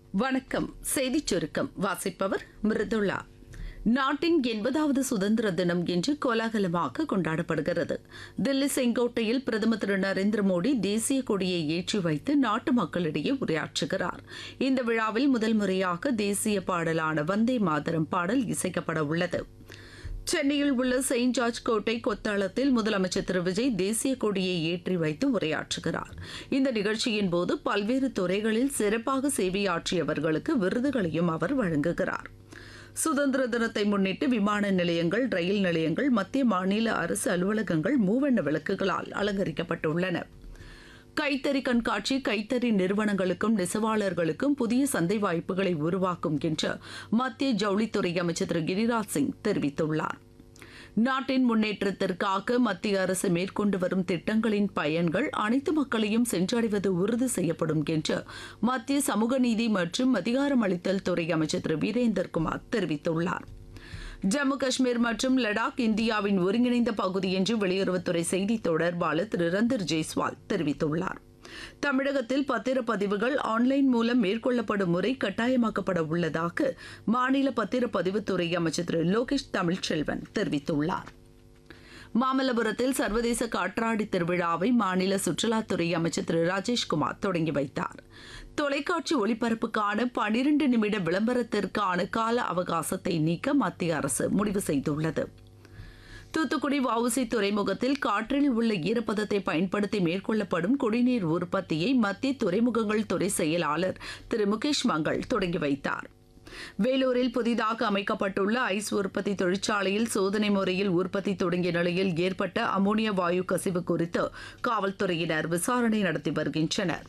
வணக்கம் செய்திச் சுருக்கம் வாசிப்பவர் மிருதுளா நாட்டின் எண்பதாவது சுதந்திர தினம் இன்று கோலாகலமாக கொண்டாடப்படுகிறது தில்லி செங்கோட்டையில் பிரதமர் திரு நரேந்திர மோடி தேசிய கொடியை ஏற்றி வைத்து நாட்டு மக்களிடையே உரையாற்றுகிறார் இந்த விழாவில் முதல் முறையாக தேசிய பாடலான வந்தே மாதரம் பாடல் இசைக்கப்பட உள்ளது சென்னையில் உள்ள செயின்ட் ஜார்ஜ் கோட்டை கொத்தளத்தில் முதலமைச்சர் திரு விஜய் தேசிய கொடியை ஏற்றி வைத்து உரையாற்றுகிறார் இந்த நிகழ்ச்சியின் போது பல்வேறு துறைகளில் சிறப்பாக சேவையாற்றியவர்களுக்கு விருதுகளையும் அவர் வழங்குகிறார் சுதந்திர தினத்தை முன்னிட்டு விமான நிலையங்கள் ரயில் நிலையங்கள் மத்திய மாநில அரசு அலுவலகங்கள் மூவண்ண விளக்குகளால் அலங்கரிக்கப்பட்டுள்ளன கைத்தறி கண்காட்சி கைத்தறி நிறுவனங்களுக்கும் நெசவாளர்களுக்கும் புதிய சந்தை வாய்ப்புகளை உருவாக்கும் என்று மத்திய ஜவுளித்துறை அமைச்சர் திரு கிரிராஜ் சிங் தெரிவித்துள்ளார் நாட்டின் முன்னேற்றத்திற்காக மத்திய அரசு மேற்கொண்டு வரும் திட்டங்களின் பயன்கள் அனைத்து மக்களையும் சென்றடைவது உறுதி செய்யப்படும் என்று மத்திய சமூக நீதி மற்றும் அதிகாரமளித்தல் துறை அமைச்சர் திரு வீரேந்தர் குமார் தெரிவித்துள்ளார் ஜம்மு காஷ்மீர் மற்றும் லடாக் இந்தியாவின் ஒருங்கிணைந்த பகுதி என்று வெளியுறவுத்துறை செய்தி தொடர்பாளர் திரு ரந்தர் ஜெய்ஸ்வால் தெரிவித்துள்ளார் தமிழகத்தில் பத்திரப்பதிவுகள் ஆன்லைன் மூலம் மேற்கொள்ளப்படும் முறை கட்டாயமாக்கப்பட உள்ளதாக மாநில பத்திரப்பதிவுத்துறை அமைச்சர் திரு லோகேஷ் தமிழ்ச்செல்வன் தெரிவித்துள்ளார் மாமல்லபுரத்தில் சர்வதேச காற்றாடி திருவிழாவை மாநில சுற்றுலாத்துறை அமைச்சர் திரு ராஜேஷ்குமார் தொடங்கி வைத்தார் தொலைக்காட்சி ஒளிபரப்புக்கான பனிரெண்டு நிமிட விளம்பரத்திற்கான கால அவகாசத்தை நீக்க மத்திய அரசு முடிவு செய்துள்ளது தூத்துக்குடி வவுசி துறைமுகத்தில் காற்றில் உள்ள ஈரப்பதத்தை பயன்படுத்தி மேற்கொள்ளப்படும் குடிநீர் உற்பத்தியை மத்திய துறைமுகங்கள் துறை செயலாளர் திரு முகேஷ் மங்கள் தொடங்கி வைத்தார் வேலூரில் புதிதாக அமைக்கப்பட்டுள்ள ஐஸ் உற்பத்தி தொழிற்சாலையில் சோதனை முறையில் உற்பத்தி தொடங்கிய நிலையில் ஏற்பட்ட அமோனியா வாயு கசிவு குறித்து காவல்துறையினர் விசாரணை நடத்தி வருகின்றனர்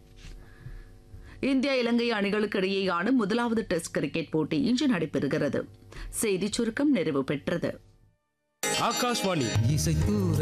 இந்தியா இலங்கை அணிகளுக்கு இடையேயான முதலாவது டெஸ்ட் கிரிக்கெட் போட்டி இன்று நடைபெறுகிறது செய்திச் சுருக்கம் நிறைவு பெற்றது ஆகாஷ்வாணி இசைத்தூர